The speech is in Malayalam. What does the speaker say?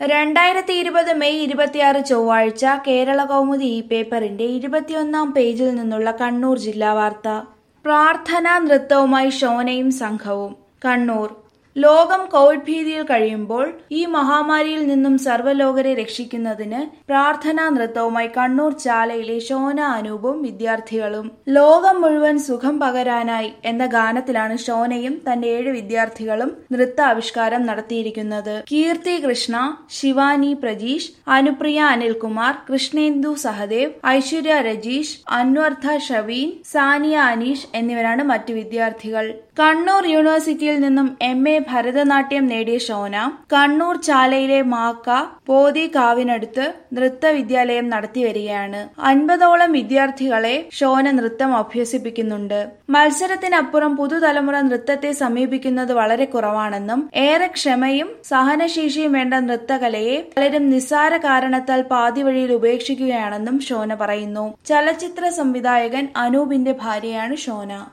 രണ്ടായിരത്തി ഇരുപത് മെയ് ഇരുപത്തിയാറ് ചൊവ്വാഴ്ച കേരള കൗമുദി ഈ പേപ്പറിന്റെ ഇരുപത്തിയൊന്നാം പേജിൽ നിന്നുള്ള കണ്ണൂർ ജില്ലാ വാർത്ത പ്രാർത്ഥനാ നൃത്തവുമായി ഷോനയും സംഘവും കണ്ണൂർ ലോകം കോവിഡ് ഭീതിയിൽ കഴിയുമ്പോൾ ഈ മഹാമാരിയിൽ നിന്നും സർവ്വലോകരെ രക്ഷിക്കുന്നതിന് പ്രാർത്ഥനാ നൃത്തവുമായി കണ്ണൂർ ചാലയിലെ ഷോന അനൂപും വിദ്യാർത്ഥികളും ലോകം മുഴുവൻ സുഖം പകരാനായി എന്ന ഗാനത്തിലാണ് ഷോനയും തന്റെ ഏഴ് വിദ്യാർത്ഥികളും നൃത്ത ആവിഷ്കാരം നടത്തിയിരിക്കുന്നത് കീർത്തി കൃഷ്ണ ശിവാനി പ്രജീഷ് അനുപ്രിയ അനിൽകുമാർ കൃഷ്ണേന്ദു സഹദേവ് ഐശ്വര്യ രജീഷ് അന്വർത്ഥ ഷവീൻ സാനിയ അനീഷ് എന്നിവരാണ് മറ്റു വിദ്യാർത്ഥികൾ കണ്ണൂർ യൂണിവേഴ്സിറ്റിയിൽ നിന്നും എം എ ഭരതനാട്യം നേടിയ ഷോന കണ്ണൂർ ചാലയിലെ മാക്ക പോതി കാവിനടുത്ത് നൃത്ത വിദ്യാലയം നടത്തിവരികയാണ് അൻപതോളം വിദ്യാർത്ഥികളെ ഷോന നൃത്തം അഭ്യസിപ്പിക്കുന്നുണ്ട് മത്സരത്തിനപ്പുറം പുതുതലമുറ നൃത്തത്തെ സമീപിക്കുന്നത് വളരെ കുറവാണെന്നും ഏറെ ക്ഷമയും സഹനശേഷിയും വേണ്ട നൃത്തകലയെ പലരും നിസ്സാര കാരണത്താൽ പാതി വഴിയിൽ ഉപേക്ഷിക്കുകയാണെന്നും ഷോന പറയുന്നു ചലച്ചിത്ര സംവിധായകൻ അനൂപിന്റെ ഭാര്യയാണ് ഷോന